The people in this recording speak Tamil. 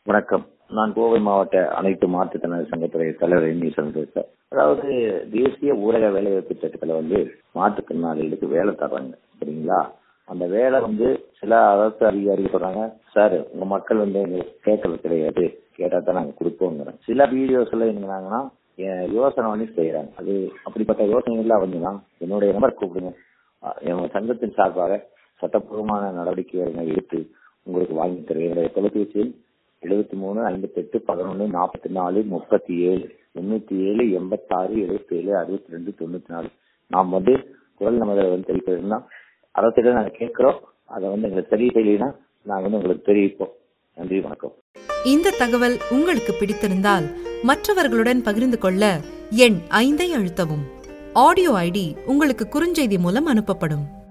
வணக்கம் நான் கோவை மாவட்ட அனைத்து மாற்றுத்திறனாளி சங்கத்துறை தலைவர் எண்ணீசன் பேசுறேன் அதாவது தேசிய ஊரக வேலைவாய்ப்பு திட்டத்துல வந்து மாற்றுத்திறனாளிகளுக்கு வேலை தர்றாங்க சரிங்களா அந்த வேலை வந்து சில அரசு அதிகாரிகள் சொல்றாங்க சார் உங்க மக்கள் வந்து எங்களுக்கு கேட்கறது கிடையாது கேட்டா தான் நாங்க கொடுப்போங்கிறோம் சில வீடியோஸ்ல என்னங்கிறாங்கன்னா என் யோசனை பண்ணி செய்யறாங்க அது அப்படிப்பட்ட யோசனைகள்லாம் வந்துன்னா என்னுடைய நம்பர் கூப்பிடுங்க அஹ் என் சங்கத்தின் சார்பாக சட்டப்பூர்வமான நடவடிக்கைகளை எடுத்து உங்களுக்கு வாங்கி தருவேன் என்னுடைய தொலைபேசியில் எழுபத்தி மூணு ஐம்பத்தி எட்டு பதினொன்று நாற்பத்தி நாலு முப்பத்தி ஏழு தொண்ணூத்தி ஏழு எண்பத்தாறு எழுபத்தி ஏழு அறுபத்தி ரெண்டு தொண்ணூத்தி நாலு நாம் வந்து குரல் நமதை வந்து தெரிவிக்கிறதுனா அரசிடம் நாங்கள் கேட்கிறோம் அதை வந்து எங்களுக்கு சரி செய்யலைன்னா நாங்கள் வந்து உங்களுக்கு தெரிவிப்போம் நன்றி வணக்கம் இந்த தகவல் உங்களுக்கு பிடித்திருந்தால் மற்றவர்களுடன் பகிர்ந்து கொள்ள எண் ஐந்தை அழுத்தவும் ஆடியோ ஐடி உங்களுக்கு குறுஞ்செய்தி மூலம் அனுப்பப்படும்